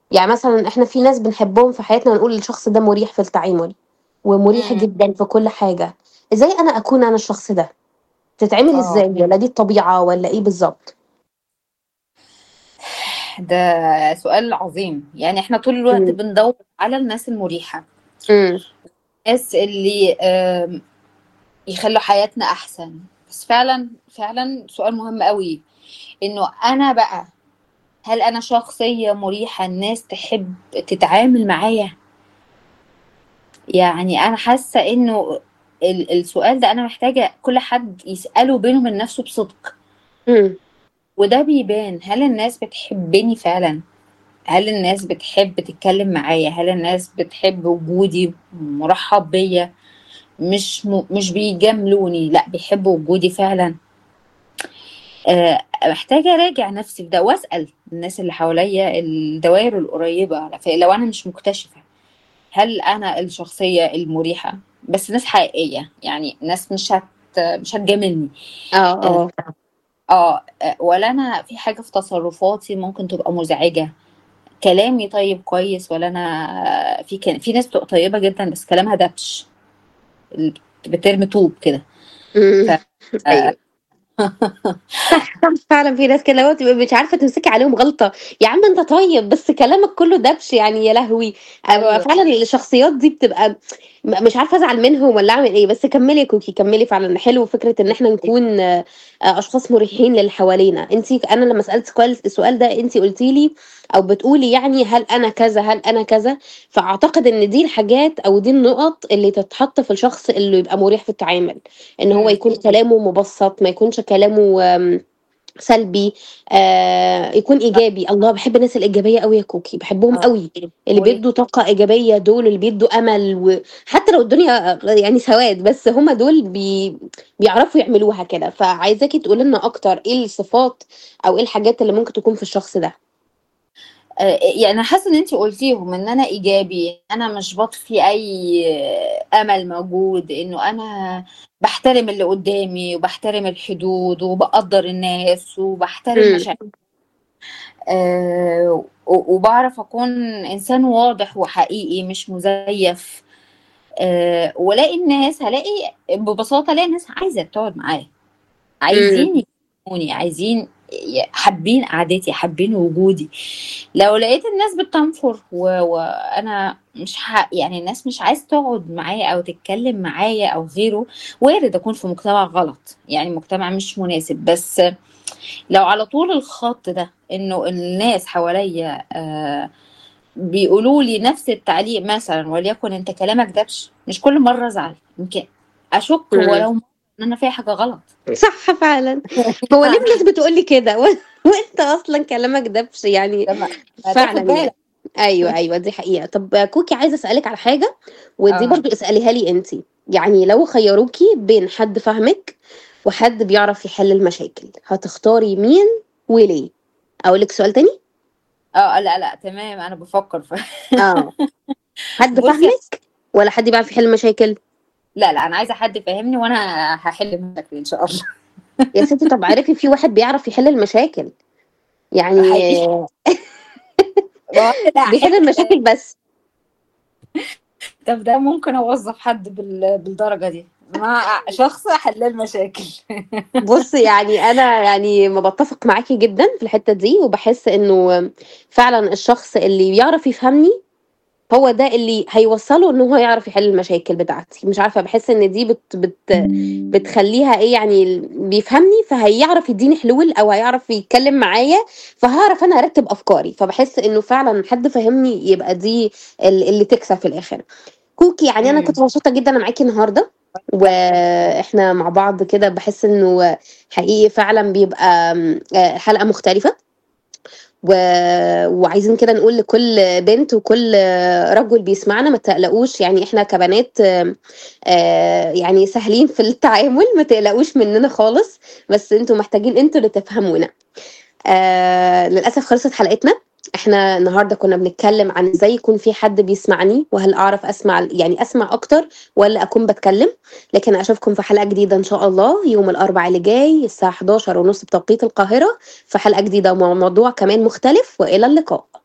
يعني مثلًا إحنا في ناس بنحبهم في حياتنا ونقول الشخص ده مريح في التعامل، ومريح إمم. جدًا في كل حاجة، إزاي أنا أكون أنا الشخص ده؟ تتعمل آه. إزاي والّا دي الطبيعة والّا إيه بالضبط؟ ده سؤال عظيم، يعني إحنا طول الوقت إمم. بندوّر على الناس المريحة. إمم. الناس اللي آمم، يخلّوا حياتنا أحسن، بس فعلًا، فعلًا سؤال مهم أوي، إنه أنا بقى هل أنا شخصية مريحة الناس تحب تتعامل معايا؟ يعني أنا حاسة إنه ال السؤال ده أنا محتاجة كل حد يسأله بينه وبين نفسه بصدق. إمم. وده بيبان، هل الناس بتحبني فعلًا؟ هل الناس بتحب تتكلم معايا؟ هل الناس بتحب وجودي، مُرحّب بيّا، مش م مش بيجاملوني، لأ بيحبوا وجودي فعلًا؟ آآ، محتاجة أراجع نفسي في ده وأسأل الناس اللي حواليّا الدوائر القريبة، ف لو أنا مش مكتشفة، هل أنا الشخصية المريحة؟ بس ناس حقيقية، يعني ناس مش هت مش هتجاملني. آه، آآ، آه. آه، أ والّا أنا في حاجة في تصرفاتي ممكن تبقى مزعجة، كلامي طيب كويس والّا أنا في ك في ناس بتبقى طيبة جدًا بس كلامها دبش، ال بترمي طوب كده. ف إمم، آآ أيوه. صح، صح فعلًا في ناس كده اللي هو تبقي مش عارفة تمسكي عليهم غلطة، يا عم أنت طيب بس كلامك كلّه دبش يعني يا لهوي! أنا أيوه. فعلًا الشخصيات دي بتبقى م مش عارفة أزعل منهم والّا أعمل إيه، بس كمّلي يا كوكي، كمّلي فعلًا حلو فكرة إن إحنا نكون أ أشخاص مريحين للي حوالينا، أنتِ أنا لمّا سألت سؤال السؤال ده أنتِ قُلتِ لي أو بتقولي يعني هل أنا كذا، هل أنا كذا، فأعتقد إن دي الحاجات أو دي النُقط اللي تتحط في الشخص اللي يبقى مريح في التعامل، إن هو إمم. يكون كلامه مُبسّط، ما يكونش كلامه آمم، سلبي، آآ، يكون إيجابي، الله باحب الناس الإيجابية أوي يا كوكي، باحبهم آه، أوي، اللي مريح. بيدّوا طاقة إيجابية دول، اللي بيدّوا أمل وحتى لو الدنيا يعني سواد، بس هُم دول بي بيعرفوا يعملوها كده، فعايزاكِ تقولي لنا أكتر إيه الصفات أو إيه الحاجات اللي ممكن تكون في الشخص ده؟ آآ، يعني أنا حاسة إن أنتِ قُلتيهم، إن أنا إيجابي، أنا مش باطفي أي أمل موجود، إنه أنا باحترم اللي قدّامي وباحترم الحدود وباقدّر الناس وباحترم إمم. مشاع آآ، و وباعرف أكون إنسان واضح وحقيقي مش مزيف، آآ، والاقي الناس هالاقي ببساطة ألاقي الناس عايزة تقعد معايا، إمم. عايزين يكلموني، عايزين ي حابين قعدتي، حابين وجودي. لو لقيت الناس بتنفر و وأنا مش ح يعني الناس مش عايزة تقعد معايا أو تتكلم معايا أو غيره، وارد أكون في مجتمع غلط، يعني مجتمع مش مناسب، بس لو على طول الخط ده إنه الناس حواليّا آآ، بيقولوا لي نفس التعليق مثلًا وليكن أنت كلامك دبش، مش كل مرة أزعل، يمكن أشُك إمم. ولو إن أنا فيّا حاجة غلط. صح فعلًا، هو ليه الناس بتقول لي كده و وأنت أصلًا كلامك دبش يعني لمّا ما تاخد فعلًا بالك. يعني، أيوه، أيوه دي حقيقة. طب كوكي عايزة أسألِك على حاجة ودي آه. برضه اسأليها لي أنتِ، يعني لو خيّروكِ بين حد فاهمِك وحد بيعرف يحل المشاكل، هتختاري مين وليه؟ أقول لِك سؤال تاني؟ آه، لأ، لأ، تمام أنا بافكّر ف آه، حد بُصّي فاهمِك والّا حد بيعرف يحل المشاكل؟ لا، لأ، أنا عايزة حد يفهمني وأنا هاحل المشاكل إن شاء الله. يا ستي طب اعرفي في واحد بيعرف يحل المشاكل، يعني هيعيش ما هو أنا بيحل هاحل المشاكل بس. طب ده ممكن أوظّف حد بال بالدرجة دي، مع شخص حلّال مشاكل. بُصّي، يعني أنا يعني ما باتفق معاكِ جدًا في الحتّة دي، وباحس إنه فعلًا الشخص اللي بيعرف يفهمني، هو ده اللي هيوصّله إن هو يعرف يحل المشاكل بتاعتي، مش عارفة باحس إن دي بت بت بتخلّيها إيه يعني ال بيفهمني فهيعرف يدّيني حلول أو هيعرف يتكلم معايا، فهاعرف أنا أرتّب أفكاري، فباحس إنه فعلًا حد فاهمني يبقى دي ال اللي تكسب في الآخر. كوكي يعني أنا إمم. كنت مبسوطة جدًا أنا معاكِ النهارده، وإحنا مع بعض كده باحس إنه حقيقي فعلًا بيبقى آمم، آآ، حلقة مختلفة، و وعايزين كده نقول لكل بنت وكل رجل بيسمعنا ما تقلقوش يعني إحنا كبنات آآ، يعني سهلين في التعامل ما تقلقوش مننا خالص، بس أنتم محتاجين أنتم اللي تفهمونا. آآ، للأسف خلصت حلقتنا، إحنا النهارده كنا بنتكلم عن إزاي يكون في حد بيسمعني، وهل أعرف أسمع ل يعني أسمع أكتر والّا أكون باتكلم، لكن أشوفكم في حلقة جديدة إن شاء الله يوم الأربع اللي جاي الساعة 11:30 بتوقيت القاهرة، في حلقة جديدة وموضوع كمان مختلف، وإلى اللقاء.